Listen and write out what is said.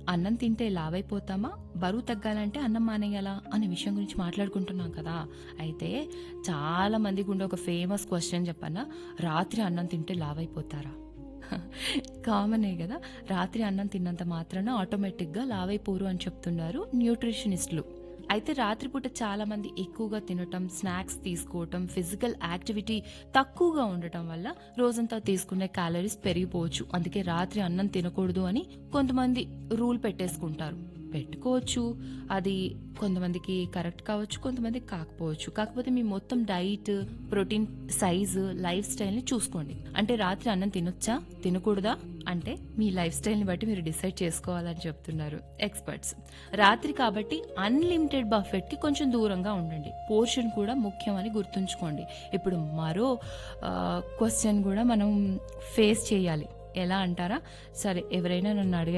అన్నం తింటే లావైపోతామా బరువు తగ్గాలంటే అన్నం మానేయాలా అనే విషయం గురించి మాట్లాడుకుంటున్నాం కదా అయితే చాలా మందికి ఉండే ఒక ఫేమస్ క్వశ్చన్ చెప్పన్నా రాత్రి అన్నం తింటే లావైపోతారా కామనే కదా రాత్రి అన్నం తిన్నంత మాత్రాన ఆటోమేటిక్గా లావైపోరు అని చెప్తున్నారు న్యూట్రిషనిస్టులు అయితే రాత్రిపూట చాలా మంది ఎక్కువగా తినటం స్నాక్స్ తీసుకోవటం ఫిజికల్ యాక్టివిటీ తక్కువగా ఉండటం వల్ల రోజంతా తీసుకునే క్యాలరీస్ పెరిగిపోవచ్చు అందుకే రాత్రి అన్నం తినకూడదు అని కొంతమంది రూల్ పెట్టేసుకుంటారు పెట్టుకోవచ్చు అది కొంతమందికి కరెక్ట్ కావచ్చు కొంతమందికి కాకపోవచ్చు కాకపోతే మీ మొత్తం డైట్ ప్రోటీన్ సైజు లైఫ్ స్టైల్ని చూసుకోండి అంటే రాత్రి అన్నం తినొచ్చా తినకూడదా అంటే మీ లైఫ్ స్టైల్ని బట్టి మీరు డిసైడ్ చేసుకోవాలని చెప్తున్నారు ఎక్స్పర్ట్స్ రాత్రి కాబట్టి అన్లిమిటెడ్ బఫెట్కి కొంచెం దూరంగా ఉండండి పోర్షన్ కూడా ముఖ్యమని గుర్తుంచుకోండి ఇప్పుడు మరో క్వశ్చన్ కూడా మనం ఫేస్ చేయాలి ఎలా అంటారా సరే ఎవరైనా నన్ను అడిగారు